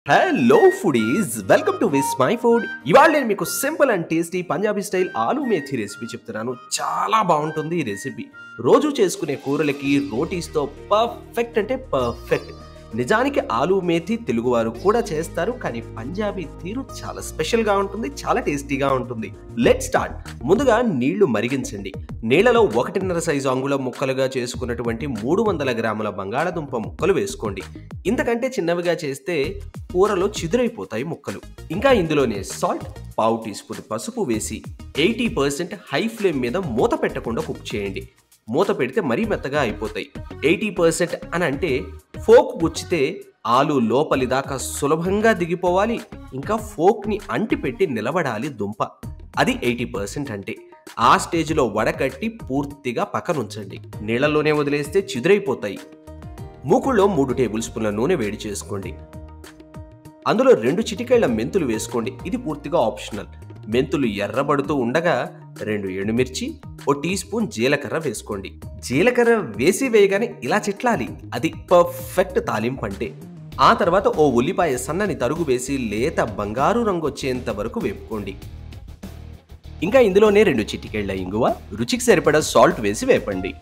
hello foodies welcome to Vismai food ఇవాళ నేను మీకు simple and tasty Punjabi style aloo methi recipe చెప్తున్నాను చాలా బాగుంటుంది ఈ రెసిపీ రోజు చేసుకునే కూరలకి రోటీస్తో పర్ఫెక్ట్ అంటే పర్ఫెక్ట్ నిజానికి ఆలూ మేథి తెలుగువారు కూడా చేస్తారు కానీ పంజాబీ తీరు చాలా స్పెషల్గా ఉంటుంది చాలా టేస్టీగా ఉంటుంది లెట్ స్టార్ట్ ముందుగా నీళ్లు మరిగించండి నీళ్లలో ఒకటిన్నర సైజు అంగుళం ముక్కలుగా చేసుకున్నటువంటి మూడు వందల గ్రాముల బంగాళదుంప ముక్కలు వేసుకోండి ఇంతకంటే చిన్నవిగా చేస్తే కూరలో చిదురైపోతాయి ముక్కలు ఇంకా ఇందులోనే సాల్ట్ పావు టీ స్పూన్ పసుపు వేసి ఎయిటీ పర్సెంట్ హై ఫ్లేమ్ మీద మూత పెట్టకుండా కుక్ చేయండి మూత పెడితే మరీ మెత్తగా అయిపోతాయి ఎయిటీ పర్సెంట్ అని అంటే ఫోక్ గుచ్చితే ఆలు లోపలి దాకా సులభంగా దిగిపోవాలి ఇంకా ఫోక్ని అంటిపెట్టి నిలబడాలి దుంప అది ఎయిటీ పర్సెంట్ అంటే ఆ స్టేజ్లో వడకట్టి పూర్తిగా పక్కనుంచండి నీళ్ళలోనే వదిలేస్తే చిదురైపోతాయి మూకుల్లో మూడు టేబుల్ స్పూన్ల నూనె వేడి చేసుకోండి అందులో రెండు చిటికేళ్ల మెంతులు వేసుకోండి ఇది పూర్తిగా ఆప్షనల్ మెంతులు ఎర్రబడుతూ ఉండగా రెండు ఎండుమిర్చి ఓ టీ స్పూన్ జీలకర్ర వేసుకోండి జీలకర్ర వేసి వేయగానే ఇలా చిట్లాలి అది పర్ఫెక్ట్ తాలింపు అంటే ఆ తర్వాత ఓ ఉల్లిపాయ సన్నని తరుగు వేసి లేత బంగారు రంగు వచ్చేంత వరకు వేపుకోండి ఇంకా ఇందులోనే రెండు చిటికేళ్ల ఇంగువ రుచికి సరిపడా సాల్ట్ వేసి వేపండి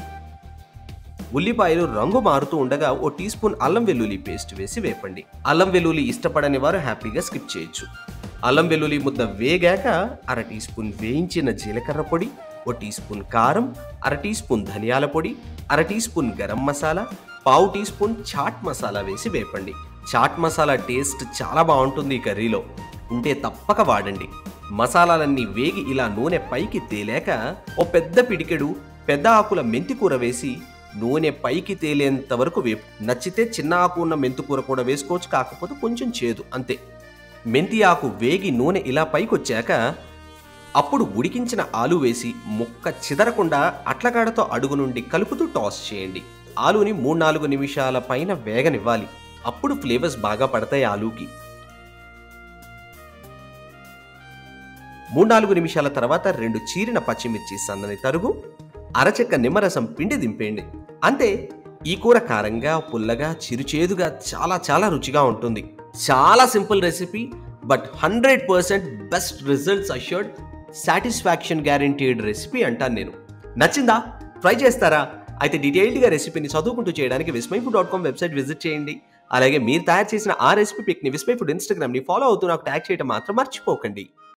ఉల్లిపాయలు రంగు మారుతూ ఉండగా ఓ టీ స్పూన్ అల్లం వెల్లుల్లి పేస్ట్ వేసి వేపండి అల్లం వెల్లుల్లి ఇష్టపడని వారు హ్యాపీగా స్కిప్ చేయొచ్చు అల్లం వెల్లుల్లి ముద్ద వేగాక అర టీ స్పూన్ వేయించిన జీలకర్ర పొడి ఓ టీ స్పూన్ కారం అర టీ స్పూన్ ధనియాల పొడి అర టీ స్పూన్ గరం మసాలా పావు టీ స్పూన్ చాట్ మసాలా వేసి వేపండి చాట్ మసాలా టేస్ట్ చాలా బాగుంటుంది ఈ కర్రీలో ఉంటే తప్పక వాడండి మసాలాలన్నీ వేగి ఇలా నూనె పైకి తేలాక ఓ పెద్ద పిడికెడు పెద్ద ఆకుల మెంతి కూర వేసి నూనె పైకి తేలేంత వరకు వేపు నచ్చితే చిన్న ఆకు ఉన్న మెంతికూర కూడా వేసుకోవచ్చు కాకపోతే కొంచెం చేదు అంతే మెంతి ఆకు వేగి నూనె ఇలా పైకొచ్చాక అప్పుడు ఉడికించిన ఆలు వేసి ముక్క చిదరకుండా అట్లకాడతో అడుగు నుండి కలుపుతూ టాస్ చేయండి ఆలుని మూడు నాలుగు నిమిషాల పైన వేగనివ్వాలి అప్పుడు ఫ్లేవర్స్ బాగా పడతాయి ఆలూకి మూడు నాలుగు నిమిషాల తర్వాత రెండు చీరిన పచ్చిమిర్చి సన్నని తరుగు అరచెక్క నిమ్మరసం పిండి దింపేయండి అంతే ఈ కూర కారంగా పుల్లగా చిరుచేదుగా చాలా చాలా రుచిగా ఉంటుంది చాలా simple recipe but hundred percent best results assured satisfaction guaranteed recipe అంటాను నేను నచ్చిందా ట్రై చేస్తారా అయితే డీటెయిల్డ్గా రెసిపీని చదువుకుంటూ చేయడానికి Vismai food dot com website visit చేయండి అలాగే మీరు తయారు చేసిన ఆ రెసిపీ పిక్ని విస్మై ఫుడ్ ఇన్స్టాగ్రామ్ని ఫాలో అవుతూ నాకు ట్యాగ్ చేయడం మాత్రం మర్చిపోకండి